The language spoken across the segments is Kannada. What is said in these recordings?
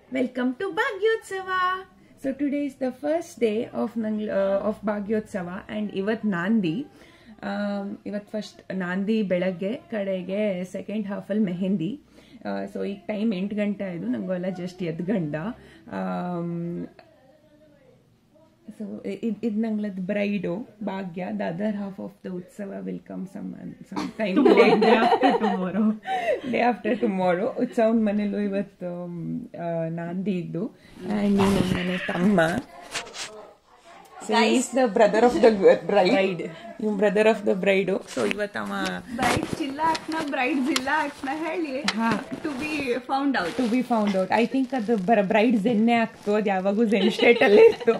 Welcome to Bhagyotsava. So today is the first day of Nang- uh, of Bhagyotsava and ಇವತ್ ನಾಂದಿ ಇವತ್ತು ಫಸ್ಟ್ ನಾಂದಿ ಬೆಳಗ್ಗೆ ಕಡೆಗೆ ಸೆಕೆಂಡ್ ಹಾಫಲ್ಲಿ ಮೆಹಂದಿ ಸೊ ಈಗ ಟೈಮ್ ಎಂಟು ಗಂಟೆ ಆಯಿತು ನಂಗೆಲ್ಲ ಜಸ್ಟ್ ಎದ್ಗಂಡ ಸೊ ಇದು ನಂಗ್ಲದ್ bride Bhagya the other half of the Utsav will come some some time day after tomorrow day after tomorrow ಉತ್ಸವನ ಮನೇಲೂ ಇವತ್ತು ಆ, ನಾಂದಿ ಇದ್ದು ಆ್ಯಂಡ್ ಇವನು ನನ್ನ ತಮ್ಮ is the brother of the bride ಇವ್ brother of the bride so ಇವತ್ತು ಅವ ಬ್ರೈಡ್ ಚಿಲ್ಲ ಹಾಕ್ನ ಬ್ರೈಡ್ ಜಿಲ್ಲ ಹಾಕ್ನ ಹೇಳಿ ಹಾ to be found out to be found out I think ಅದು ಬರ ಬ್ರೈಡ್ ಜೆನ್ನೆ ಆಗ್ತು ಅದು ಯಾವಾಗೂ ಜೆನ್ ಸ್ಟೇಟಲ್ಲೇ ಇತ್ತು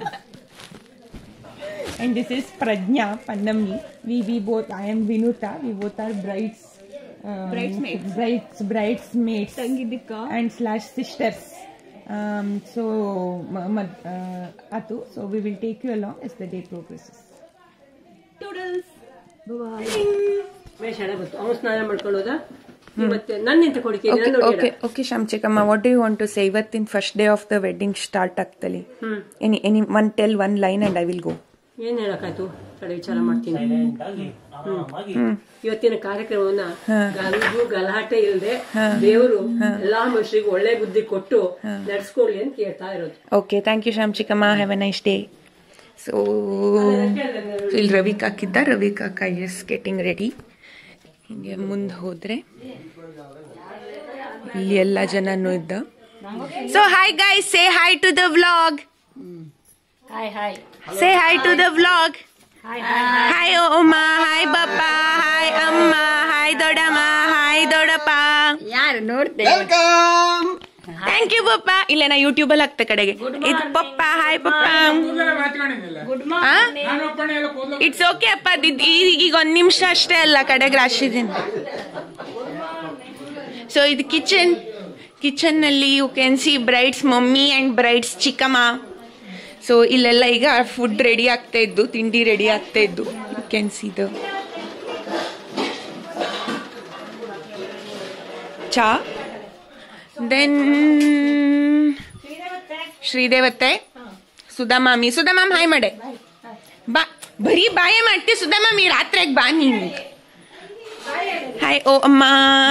ಅಂಡ್ ದಿಸ್ ಇಸ್ ಪ್ರಜ್ಞಾ ಪನ್ನಮ್ಮಿ we we both I am Vinutha we both are brides Bridesmaids. Brides brides mates ತಂಗಿದ್ದಕ್ಕ and slash sisters. Um, so, ma- ma- uh, Atu, so we will take you along as the day progresses. Toodles ಮೇಷ ಬಂತು ಅವನು ಸ್ನಾನ ಮಾಡ್ಕೊಂಡು ಹೋದ ಮತ್ತೆ ನನ್ನಿಂತ ಕೊಡಿಕೆ Okay, okay, okay, Shamchikama, what do you want to say? Ivattin first day of the wedding start ಆಗ್ತಲಿ hmm Any, any one tell one line and I will go. ಏನ್ ಹೇಳಕ್ಕಾಯ್ತು ಕಡೆ ವಿಚಾರ ಮಾಡ್ತೀನಿ ಹ್ಮ್. ಇವತ್ತಿನ ಕಾರ್ಯಕ್ರಮವನ್ನ ಗಲಗು ಗಲಾಟೆ ಇಲ್ಲದೆ ದೇವರು ಎಲ್ಲಾ ಮನುಷ್ಯರಿಗೂ ಒಳ್ಳೆ ಬುದ್ಧಿ ಕೊಟ್ಟು ನಡ್ಸ್ಕೊಳ್ಳಿ ಅಂತ ಕೇಳ್ತಾ ಇರೋದು Okay, thank you, Shamchikama. Have a nice day. So, ಇಲ್ಲಿ ರವಿ ಕಾಕಿದ್ದ ರವಿ ಕಾಕ ಎಸ್ ಗೆಟಿಂಗ್ ರೆಡಿ ಹಿಂಗೆ ಮುಂದೆ ಹೋದ್ರೆ ಇಲ್ಲಿ ಎಲ್ಲ ಜನನೂ ಇದ್ದ so hi guys say hi to the vlog hi hi say hi to the vlog hi ಓಮ ಹಾಯ್ ಬಪ್ಪ ಹಾಯ್ ಅಮ್ಮ ಹಾಯ್ ದೊಡ್ಡಮ್ಮ ಹಾಯ್ ದೊಡ್ಡಪ್ಪ ಯಾರು ನೋಡ್ತೆ ಥ್ಯಾಂಕ್ ಯು ಪಪ್ಪ ಇಲ್ಲ ನಾ ಯೂಟ್ಯೂಬ್ ಅಲ್ಲಿ ಹಾಕ್ತೆ ಕಡೆಗೆ ಇದು ಪಪ್ಪ ಹಾಯ್ ಪಪ್ಪ ಇಟ್ಸ್ ಓಕೆ ಅಪ್ಪ ಇದ್- ಈ- ಈಗ ಒಂದ್ ನಿಮಿಷ ಅಷ್ಟೇ ಅಲ್ಲ ಕಡೆಗೆ ರಾಶಿದೀನಿ ಸೊ ಇದು ಕಿಚನ್ ಕಿಚನ್ ನಲ್ಲಿ you can see bride's mummy and bride's ಚಿಕ್ಕಮ್ಮ ಸೊ ಇಲ್ಲೆಲ್ಲ ಈಗ ಫುಡ್ ರೆಡಿ ಆಗ್ತಾ ಇದ್ದು ತಿಂಡಿ ರೆಡಿ ಆಗ್ತಾ ಇದ್ದು ಯು ಕ್ಯಾನ್ ಸಿ ದ ಚಾ ದೆನ್ ಶ್ರೀದೇವತೆ ಸುಧಾಮಾಮಿ ಸುಧಾಮಾಮ್ ಹಾಯ್ ಮಾಡೆ ಬಾ ಬರೀ ಬಾಯೇ ಮಾಡ್ತಿ ಸುಧಾಮಾಮಿ ರಾತ್ರಿಯಾಗ ಬಾ ನೀನು ಹಾಯ್ ಓ ಅಮ್ಮ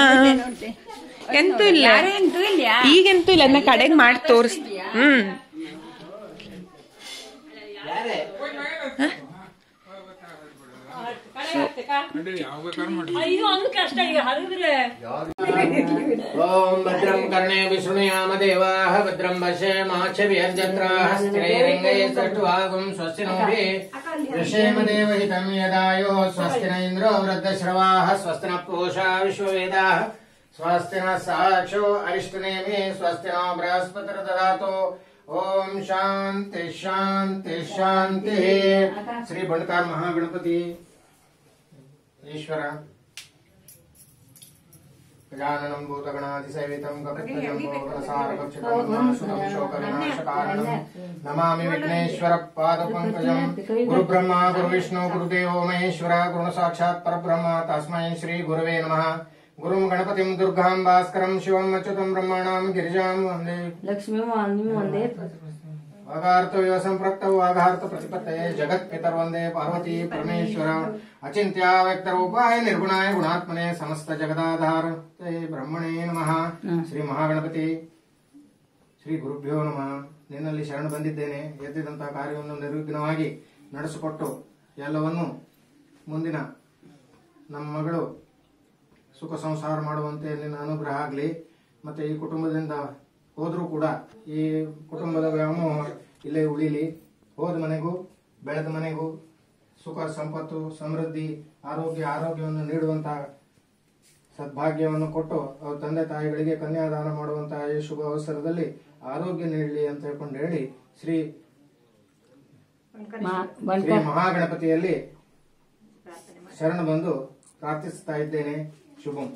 ಎಂತೂ ಇಲ್ಲ ಈಗೆಂತೂ ಇಲ್ಲ ನಾ ಕಡೆಗೆ ಮಾಡಿ ತೋರಿಸ್ ಹ್ಮ್ ಅಯ್ಯೋ ಅಂದ್ ಕಷ್ಟ ಈಗ ಹರಿದ್ರೆ ॐ भद्रं कर्णे विशृणुयाम देवाः भद्रं पश्येमाक्षभिर्जत्राः स्थिरैरङ्गैः सृष्टुवागुं स्वस्ति नोभिः ऋषेम देवहितं यदायो स्वस्ति न इन्द्रो वृद्धश्रवाः स्वस्ति नः पूषा विश्ववेदाः स्वस्ति नः साक्षो अरिष्टनेमि स्वस्ति नो बृहस्पतिर्दधातु ओम शांति शांति शांति श्री बंडकार महागणपति ईश्वर गजाननं भूतगणातिसेवितं कपित्तजम्बोगणसारभक्षितमहासुरविशोकविनाशकारणं नमामि विघ्नेश्वरपादपङ्कजं गुरुब्रह्मा गुरुविष्णु गुरुदेवो महेश्वर गुरुसाक्षात् परब्रह्म तस्मै श्रीगुरवे नमः गुरुं गणपतिं दुर्गां भास्करं शिवम् अच्युतं ब्रह्माणां गिरिजां वन्दे ಲಕ್ಷ್ಮೀ ನೀವು ಒಂದೇ वागार्थ सम्पृक्तौ वाघार्थ प्रतिपत्तये जगत् पितर्वन्दे पार्वती परमेश्वर अचिन्त्या व्यक्तरूपाय निर्गुणाय गुणात्मने समस्त जगदाधार ते ब्रह्मणे नमः ಶ್ರೀ ಮಹಾಗಣಪತಿ ಶ್ರೀ ಗುರುಭ್ಯೋ ನಮಃ ನಿನ್ನಲ್ಲಿ ಶರಣ ಬಂದಿದ್ದೇನೆ ಎದ್ದಿದಂತಹ ಕಾರ್ಯವನ್ನು ನಿರ್ವಿಘ್ನವಾಗಿ ನಡೆಸಿಕೊಟ್ಟು ಎಲ್ಲವನ್ನು ಮುಂದಿನ ನಮ್ಮ ಮಗಳು ಸುಖ ಸಂಸಾರ ಮಾಡುವಂತೆ ನಿನ್ನ ಅನುಗ್ರಹ ಆಗಲಿ ಮತ್ತೆ ಈ ಕುಟುಂಬದಿಂದ ಹೋದ್ರೂ ಕೂಡ ಈ ಕುಟುಂಬದ ವ್ಯಾಮೋಹ ಇಲ್ಲೇ ಉಳಿಲಿ ಹೋದ ಮನೆಗೂ ಬೆಳೆದ ಮನೆಗೂ ಸುಖ ಸಂಪತ್ತು ಸಮೃದ್ಧಿ ಆರೋಗ್ಯ ಆರೋಗ್ಯವನ್ನು ನೀಡುವಂತಹ ಸದ್ಭಾಗ್ಯವನ್ನು ಕೊಟ್ಟು ಅವ್ರ ತಂದೆ ತಾಯಿಗಳಿಗೆ ಕನ್ಯಾದಾನ ಮಾಡುವಂತಹ ಈ ಶುಭ ಅವಸರದಲ್ಲಿ ಆರೋಗ್ಯ ನೀಡಲಿ ಅಂತ ಹೇಳ್ಕೊಂಡು ಹೇಳಿ ಶ್ರೀ ಶ್ರೀ ಮಹಾಗಣಪತಿಯಲ್ಲಿ ಶರಣ ಬಂದು ಪ್ರಾರ್ಥಿಸ್ತಾ ಇದ್ದೇನೆ ಶುಭಂ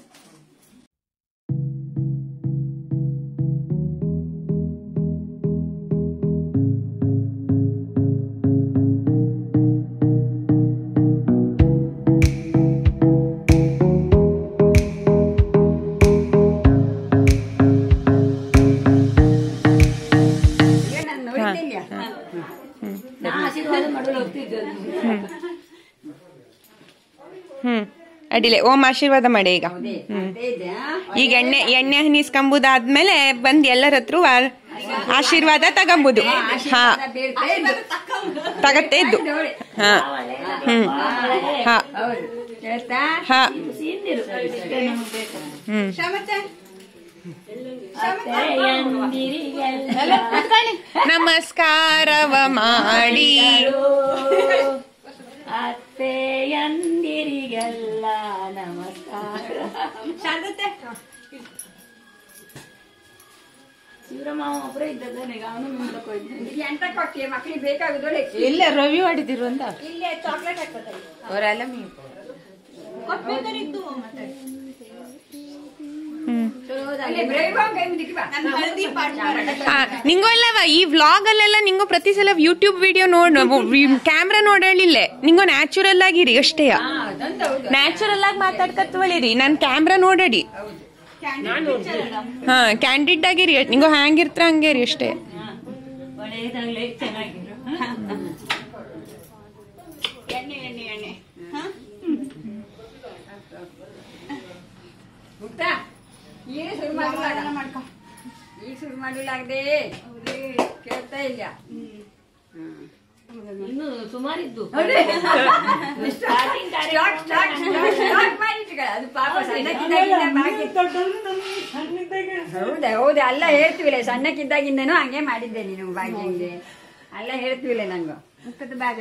ಅಡಿಲೆ ಓಂ ಆಶೀರ್ವಾದ ಮಾಡಿ ಈಗ ಈಗ ಎಣ್ಣೆ ಎಣ್ಣೆ ಹನಿಸ್ಕೊಂಬುದಾದ್ಮೇಲೆ ಬಂದ್ ಎಲ್ಲರ ಹತ್ರ ಆ- ಆಶೀರ್ವಾದ ತಗೊಂಬುದು ಹಾ ತಗತ್ತೆ ಇದ್ದು ಹಾ ಹ್ಮ್ ಹಾ ಹಾ ಹ್ಮ್ ನಮಸ್ಕಾರವ ಮಾಡಿ ಅತ್ತೆಯಂದಿರಿಗೆಲ್ಲ ನಮಸ್ಕಾರ ಶಿವರಾಮ ಒಬ್ಬರೇ ಇದ್ದದ್ದಾನೆ ಈಗ ಅವನು ಮುಂದಕ್ಕೆ ಹೋಯ್ತಾನೆ ಎಂತ ಕೊಟ್ಟಿ ಮಕ್ಕಳಿಗೆ ಬೇಕಾಗುದು ಇಲ್ಲ ರವಿ ಹೊಡಿದಿರು ಅಂತ ಇಲ್ಲೇ ಚಾಕ್ಲೇಟ್ ಹಾಕ್ತಾರೆ ಅವರೆಲ್ಲ ಮೀ ನಿಂಗೂ ಅಲ್ಲವ ಈ ವ್ಲಾಗ್ ಅಲ್ಲೆಲ್ಲ ನಿಂಗೂ ಪ್ರತಿ ಸಲ ಯೂಟ್ಯೂಬ್ ವಿಡಿಯೋ ನೋಡ್ ಕ್ಯಾಮ್ರಾ ನೋಡಲಿಲ್ಲ ನಿಂಗೂ ನ್ಯಾಚುರಲ್ ಆಗಿರಿ ಅಷ್ಟೇ ನ್ಯಾಚುರಲ್ ಆಗಿ ಮಾತಾಡ್ಕತ್ವಳಿರಿ ನಾನ್ ಕ್ಯಾಮ್ರಾ ನೋಡಡಿ ಹಾ ಕ್ಯಾಂಡಿಡ್ ಆಗಿರಿ ನಿಂಗೂ ಹ್ಯಾಂಗಿರ್ತ್ರ ಹಂಗೆ ರೀ ಅಷ್ಟೇ ಒಳ್ಳೆಯದಾಗ್ಲಿ ಚೆನ್ನಾಗಿರು ಎಣ್ಣೆ ಎಣ್ಣೆ ಎಣ್ಣೆ ಊಟ ಈಗ ಶುರು ಮಾಡಿಲ್ಲ ಮಾಡ್ಕೊ ಈಗ ಶುರು ಮಾಡಿಲ್ಲ ಆಗದೆ ಕೇಳ್ತಾ ಇಲ್ಲ ಇನ್ನು ಸುಮಾರಿದ್ದು ಸ್ಟಾರ್ಟ್ ಸ್ಟಾರ್ಟ್ ಸ್ಟಾರ್ಟ್ ಮಾಡಿಟ್ಕೊಳ್ಳ ಅದು ಪಾಪ ಸಣ್ಣಕ್ಕಿದ್ದಾಗಿಂದ ಬಾಕಿ ಹೌದಾ ಹೌದಾ ಅಲ್ಲ ಹೇಳ್ತೀವಿಲ್ಲ ಸಣ್ಣಕ್ಕಿದ್ದಾಗಿಂದನೂ ಹಂಗೆ ಮಾಡಿದ್ದೆ ನೀನು ಭಾಗ್ಯಂಗೆ ಅಲ್ಲ ಹೇಳ್ತೀವಿಲ್ಲ ನಂಗು ಮುಖದ ಬಾಜ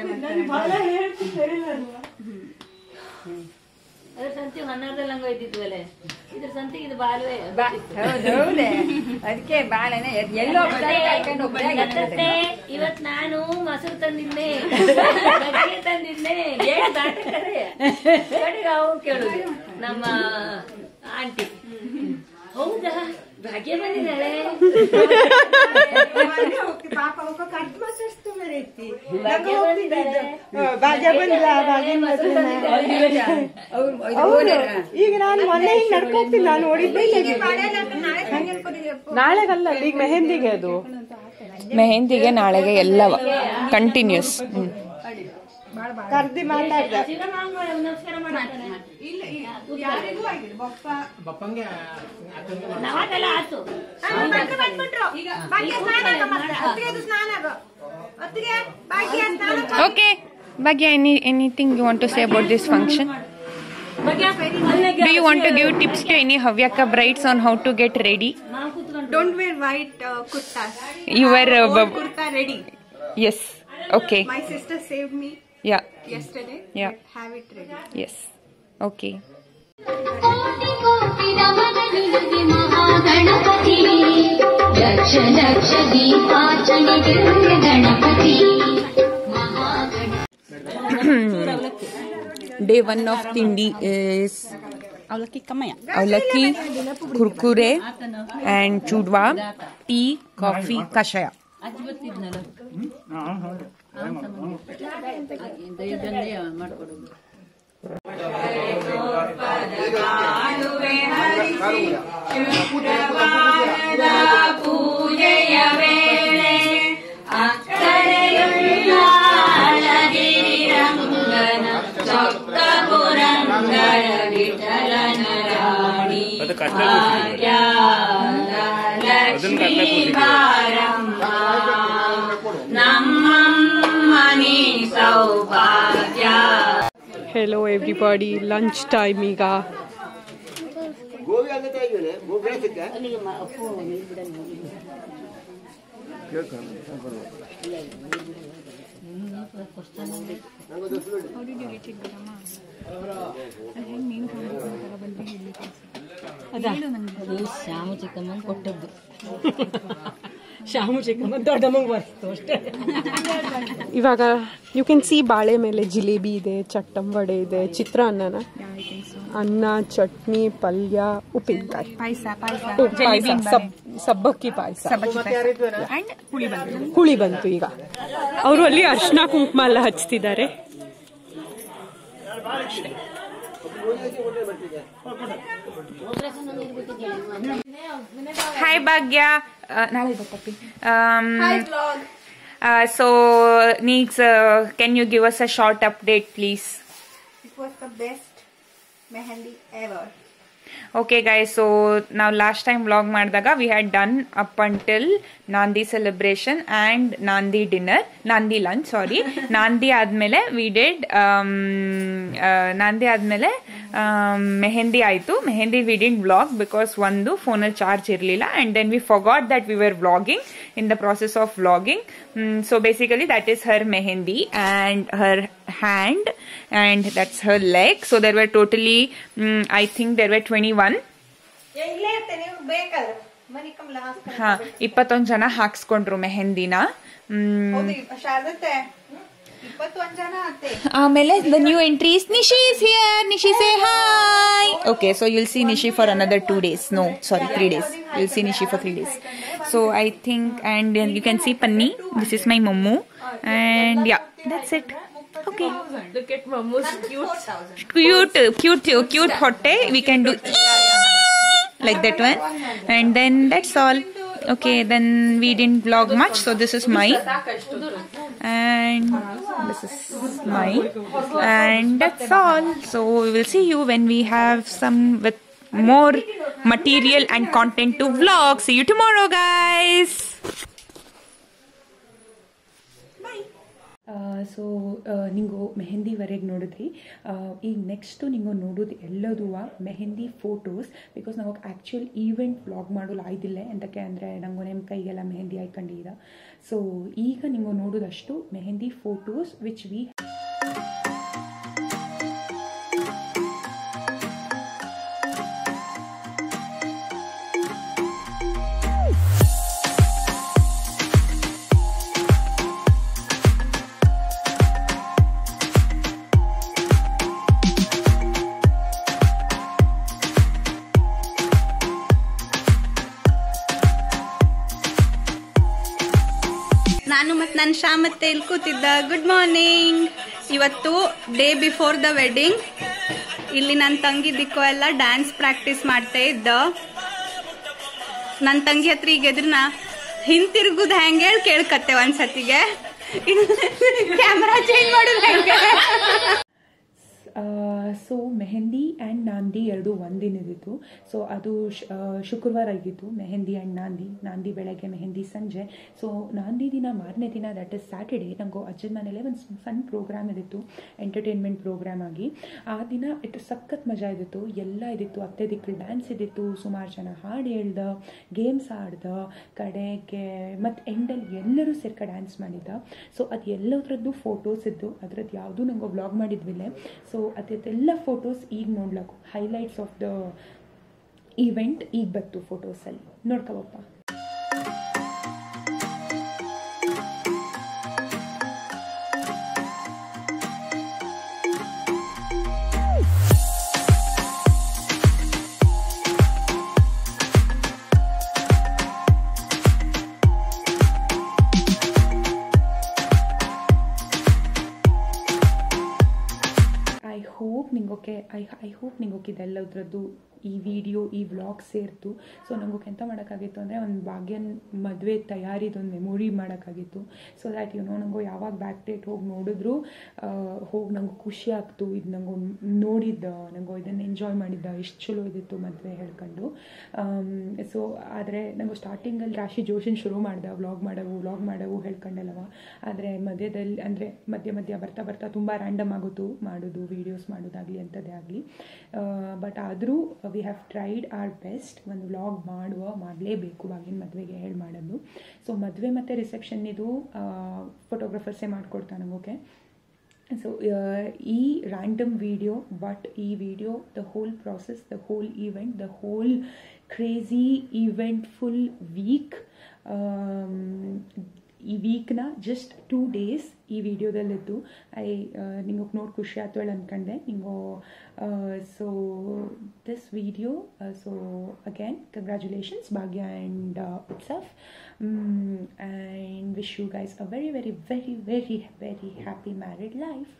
ಅದ್ರ ಸಂತಿಗೆ ಹನ್ನೆರಡರಲ್ಲಿ ಹಂಗ ಇದ್ದಿದ್ವಲೆ ಇದ್ರ ಸಂತಿಗೆ ಇದು ಬಾಲ್ವೆ ಹೌದು ಹೌದೇ ಅದಕ್ಕೆ ಬಾಳನೆ ಎಲ್ಲೋ ಹೋಗ್ತಾರೆ ಕರ್ಕೊಂಡು ಹೋಗ್ತಾರೆ ಗೊತ್ತತ್ತೆ, ಇವತ್ ನಾನು ಮೊಸರು ತಂದಿದ್ದೆ ಬಜ್ಜಿ ತಂದಿದ್ದೆ ಏನ್ ದಾಟಕರೆ ಕಡೆಗೆ ಅವ್ರು ಕೇಳುದು ನಮ್ಮ ಆಂಟಿ ಹೌದಾ ಭಾಗ್ಯ ಬಂದಿದ್ದಾಳೆ ಭಾಗ್ಯ ಬಂದಿದ್ದಾಳೆ ಮೊಸರು ತಂದಿದ್ದಾಳೆ. ಈಗ ನಾನು ಮೊನ್ನೆ ಹಿಂಗ್ ನಡ್ಕೋಗ್ತೀನಿ ನಾನು ನೋಡಿದ್ದೆ ನಾಳೆಗಲ್ಲ ಈಗ ಮೆಹಂದಿಗೆ ಅದು ಮೆಹಂದಿಗೆ ನಾಳೆಗೆ ಎಲ್ಲವ ಕಂಟಿನ್ಯೂಸ್ ಕರ್ದಿ ಮಾತಾಡ್ದೆ ಶಿವರಾಮ ನಮಸ್ಕಾರ ಮಾಡ್ತಾನೆ ಬಪ್ಪಂಗೆ ನವಾಗೆಲ್ಲ ಆತು okay Bhagya any anything you want to say about this function Do you want to give tips to any Havyaka brides on how to get ready? Don't wear white uh, kurtas. You were uh, Old b- kurta ready. yes. Okay. My sister saved me Yeah. yesterday. Yeah. Have it ready. Yes. Okay. ಕೋಟಿ ಕೋಟಿ ನಮನ ನಿನಗೆ Mahaganapati lakh lakh ದೀಪಾರ್ಚನೆಗೆ Ganapati ಮಹಾಗಣ Day one of Tindi is ಅವಲಕ್ಕಿ ಕಮ್ಮಯ್ಯ Aulaki, Kurkure, and Chudwa, tea, coffee, kashaya. ಅದು ಕಷ್ಟ ಅದನ್ನ ಕಷ್ಟ ಹೆಲೋ ಎವ್ರಿಬಾಡಿ ಲಂಚ್ ಟೈಮ್ ಈಗ ಶ್ಯಾಮು ಚಿಕ್ಕಮ್ಮನ್ ಕೊಟ್ಟದ್ದು ಶಾಮು ಚಿಕ್ಕಮ್ಮ ದೊಡ್ಡಮ್ಮಂಗ್ ಬರ್ತು ಅಷ್ಟೇ ಇವಾಗ ಯು ಕ್ಯಾನ್ ಸಿ ಬಾಳೆ ಮೇಲೆ ಜಿಲೇಬಿ ಇದೆ ಚಟ್ಟಂ ವಡೆ ಇದೆ ಚಿತ್ರಾನ್ನನ ಅನ್ನ ಚಟ್ನಿ ಪಲ್ಯ ಉಪ್ಪಿನಕಾಯಿ Paisa, paisa. ಓ, ಪಾಯ್ಸ, ಸಬ್- ಸಬ್ಬಕ್ಕಿ ಪಾಯಸ And puli bandu. ಹುಳಿ ಬಂತು ಈಗ ಅವರು ಅಲ್ಲಿ ಅರ್ಶಿನ ಕುಂಕುಮ ಎಲ್ಲ ಹಚ್ತಿದ್ದಾರೆ Hi Bhagya. Uh, ನಾಳೆ ಗೊತ್ತಪ್ಪಿ. Um, Hi vlog. uh, so, Neeks, uh, can you give us a short update, please? It was the best mehendi ever. Okay guys so ನಾವು ಲಾಸ್ಟ್ ಟೈಮ್ ವ್ಲಾಗ್ ಮಾಡಿದಾಗ we had done up until ನಾಂದಿ ಸೆಲೆಬ್ರೇಷನ್ ಆ್ಯಂಡ್ ನಾಂದಿ ಡಿನ್ನರ್ ನಾಂದಿ ಲಂಚ್ ಸಾರಿ ನಾಂದಿ ಆದಮೇಲೆ ವಿ ಡಿಡ್ ನಾಂದಿ ಆದಮೇಲೆ ಮೆಹಂದಿ ಆಯಿತು ಮೆಹಂದಿ ವಿ ಡಿಂಟ್ ವ್ಲಾಗ್ ಬಿಕಾಸ್ ಒಂದು ಫೋನಲ್ಲಿ ಚಾರ್ಜ್ ಇರಲಿಲ್ಲ and then we forgot that we were vlogging in the process of vlogging. Mm, so basically, that is her mehendi and her hand, and that's her leg. So there were totally, mm, I think there were 21. ಇಲ್ಲೇ ಇರ್ತೆ ನೀವು ಬೇಕಾದ್ರೆ ಮನಿ ಕಮಲ ಹಾಸ್ಕೊಂಡು ಹಾ ಇಪ್ಪತ್ತೊಂದು ಜನ ಹಾಕ್ಸ್ಕೊಂಡ್ರು ಮೆಹಂದಿನ ಮ್, ಹೌದು ಶಾರದತ್ತೆ ಇಪ್ಪತ್ತೊಂದ್ ಜನ ಅತ್ತೆ ಆಮೇಲೆ the new entries Nishi is here Nishi say hi okay so you'll see Nishi for another two days no sorry three days you'll see Nishi for three days so I think and you can see Panni this is my Mammu and yeah that's it okay Look at Mammu's cute. cute cute cute hotte we can do like that one and then that's all okay then we didn't vlog much so this is mine and this is mine and that's all so we will see you when we have some with more material and content to vlog see you tomorrow guys so ನಿಂಗು ಮೆಹಂದಿವರೆಗೆ ನೋಡಿದ್ರಿ ಆ, ಈಗ ನೆಕ್ಸ್ಟು ನಿಂಗು ನೋಡೋದು ಎಲ್ಲದೂ ಮೆಹಂದಿ ಫೋಟೋಸ್ ಬಿಕಾಸ್ ನಾವು ಆ್ಯಕ್ಚುಯಲ್ ಈವೆಂಟ್ ವ್ಲಾಗ್ ಮಾಡಲು ಆಯ್ದಿಲ್ಲ ಎಂತಕ್ಕೆ ಅಂದರೆ ನಂಗೆ ನಿಮ್ಮ ಕೈಗೆಲ್ಲ ಮೆಹಂದಿ ಹಾಕೊಂಡಿದ್ದೀರ ಸೊ ಈಗ ನಿಂಗು ನೋಡೋದಷ್ಟು ಮೆಹಂದಿ ಫೋಟೋಸ್ ವಿಚ್ ವಿ ನಾನು ಮತ್ತು ನನ್ನ ಶಾ ಮತ್ತೆ ಇಲ್ಲಿ ಕೂತಿದ್ದ ಗುಡ್ ಮಾರ್ನಿಂಗ್ ಇವತ್ತು ಡೇ ಬಿಫೋರ್ ದ ವೆಡ್ಡಿಂಗ್ ಇಲ್ಲಿ ನನ್ನ ತಂಗಿ ದಿಕ್ಕೋ ಎಲ್ಲ ಡ್ಯಾನ್ಸ್ ಪ್ರಾಕ್ಟೀಸ್ ಮಾಡ್ತಾ ಇದ್ದ ನನ್ನ ತಂಗಿ ಹತ್ರ ಈಗ ಎದ್ರನ ಹಿಂತಿರುಗುದು ಹೆಂಗೆ ಹೇಳಿ ಕೇಳ್ಕತ್ತೆ ಒಂದ್ಸತಿಗೆ ಕ್ಯಾಮ್ರಾ ಚೇಂಜ್ ಮಾಡೋದು ಹೆಂಗೆ ಸೊ ಮೆಹಂದಿ ಆ್ಯಂಡ್ ನಾಂದಿ ಎರಡು ಒಂದಿನದಿತ್ತು ಸೊ ಅದು ಶ್- ಆ, ಶುಕ್ರವಾರ ಆಗಿತ್ತು ಮೆಹಂದಿ ಆ್ಯಂಡ್ ನಾಂದಿ ನಾಂದಿ ಬೆಳಗ್ಗೆ ಮೆಹಂದಿ ಸಂಜೆ ಸೊ ನಾಂದಿ ದಿನ ಮಾರನೇ ದಿನ ದಟ್ ಇಸ್ ಸ್ಯಾಟರ್ಡೇ ನಂಗೆ ಅಜ್ಜನ ಮನೇಲೆ ಒಂದು ಸಣ್ಣ ಪ್ರೋಗ್ರಾಮ್ ಇದಿತ್ತು ಎಂಟರ್ಟೈನ್ಮೆಂಟ್ ಪ್ರೋಗ್ರಾಮ್ ಆಗಿ ಆ ದಿನ ಇಟ್ಟು ಸಖತ್ ಮಜಾ ಇದ್ದಿತ್ತು ಎಲ್ಲ ಇದಿತ್ತು ಅತ್ತೆ ದಿಕ್ಕಳು ಡ್ಯಾನ್ಸ್ ಇದ್ದಿತ್ತು ಸುಮಾರು ಜನ ಹಾಡು ಹೇಳ್ದ ಗೇಮ್ಸ್ ಆಡ್ದ ಕಡೆಗೆ ಮತ್ತು ಎಂಡಲ್ಲಿ ಎಲ್ಲರೂ ಸೇರ್ಕ ಡ್ಯಾನ್ಸ್ ಮಾಡಿದ್ದ ಸೊ ಅದು ಎಲ್ಲದ್ರದ್ದು ಫೋಟೋಸ್ ಇದ್ದು ಅದ್ರದ್ದು ಯಾವುದೂ ನಂಗೆ ವ್ಲಾಗ್ ಮಾಡಿದ್ವಿಲ್ಲ ಸೊ ಅದೆಲ್ಲ ಫೋಟೋಸ್ ಈಗ ನೋಡ್ಲಕ್ಕು ಹೈಲೈಟ್ಸ್ ಆಫ್ ದ ಈವೆಂಟ್ ಈಗ ಬತ್ತು ಫೋಟೋಸಲ್ಲಿ ನೋಡ್ಕೊಬಪ್ಪ ಐ ಹೋಪ್ ನಿಂಗೊಕೆ ಐ ಐ ಹೋಪ್ ನಿಂಗೊಕೆ ಇದೆಲ್ಲದ್ರದ್ದು ಈ ವಿಡಿಯೋ ಈ ವ್ಲಾಗ್ ಸೇರ್ತು ಸೊ ನಂಗೆ ಎಂತ ಮಾಡೋಕ್ಕಾಗಿತ್ತು ಅಂದರೆ ಒಂದು ಭಾಗ್ಯನ್ ಮದುವೆ ತಯಾರಿದೊಂದು ಮೆಮೊರಿ ಮಾಡೋಕ್ಕಾಗಿತ್ತು ಸೊ ದ್ಯಾಟ್ ಯು ನೋ ನಂಗೆ ಯಾವಾಗ ಬ್ಯಾಕ್ ಡೇಟ್ ಹೋಗಿ ನೋಡಿದ್ರು ಹೋಗಿ ನಂಗೆ ಖುಷಿ ಆಗ್ತು ಇದು ನಂಗೆ ನೋಡಿದ್ದ ನಂಗೆ ಇದನ್ನು ಎಂಜಾಯ್ ಮಾಡಿದ್ದ ಎಷ್ಟು ಚಲೋ ಇದ್ದಿತ್ತು ಮದುವೆ ಹೇಳ್ಕೊಂಡು ಸೊ ಆದರೆ ನಂಗೆ ಸ್ಟಾರ್ಟಿಂಗಲ್ಲಿ ರಾಶಿ ಜೋಶನ್ ಶುರು ಮಾಡ್ದೆ ವ್ಲಾಗ್ ಮಾಡವು ವ್ಲಾಗ್ ಮಾಡವು ಹೇಳ್ಕೊಂಡಲ್ಲವ ಆದರೆ ಮಧ್ಯದಲ್ಲಿ ಅಂದರೆ ಮಧ್ಯ ಮಧ್ಯ ಬರ್ತಾ ಬರ್ತಾ ತುಂಬ ರ್ಯಾಂಡಮ್ ಆಗೋತು ಮಾಡೋದು ವೀಡಿಯೋಸ್ ಮಾಡೋದಾಗಲಿ ಅಂಥದ್ದೇ ಆಗಲಿ ಬಟ್ ಆದರೂ we have tried our best ಒಂದು ವ್ಲಾಗ್ ಮಾಡುವ ಮಾಡಲೇಬೇಕು ಬಾಗಿನ ಮದುವೆಗೆ ಹೇಳಿ ಮಾಡೋದು ಸೊ ಮದುವೆ ಮತ್ತು ರಿಸೆಪ್ಷನ್ ಇದು ಫೋಟೋಗ್ರಫರ್ಸೇ ಮಾಡಿಕೊಡ್ತಾನೆ ಓಕೆ ಸೊ ಈ ರ್ಯಾಂಡಮ್ ವಿಡಿಯೋ ಬಟ್ ಈ video the whole process the whole event the whole crazy event full week ಈ ವೀಕ್ನ ಜಸ್ಟ್ ಟೂ ಡೇಸ್ ಈ ವಿಡಿಯೋದಲ್ಲಿದ್ದು ಐ ನಿಂಗೆ ನೋಡಿ ಖುಷಿ ಆಯ್ತು ಹೇಳಿ ಅಂದ್ಕೊಂಡೆ ನಿಂಗು so this video so again congratulations Bhagya and Utsav and wish you guys a very very very very very happy married life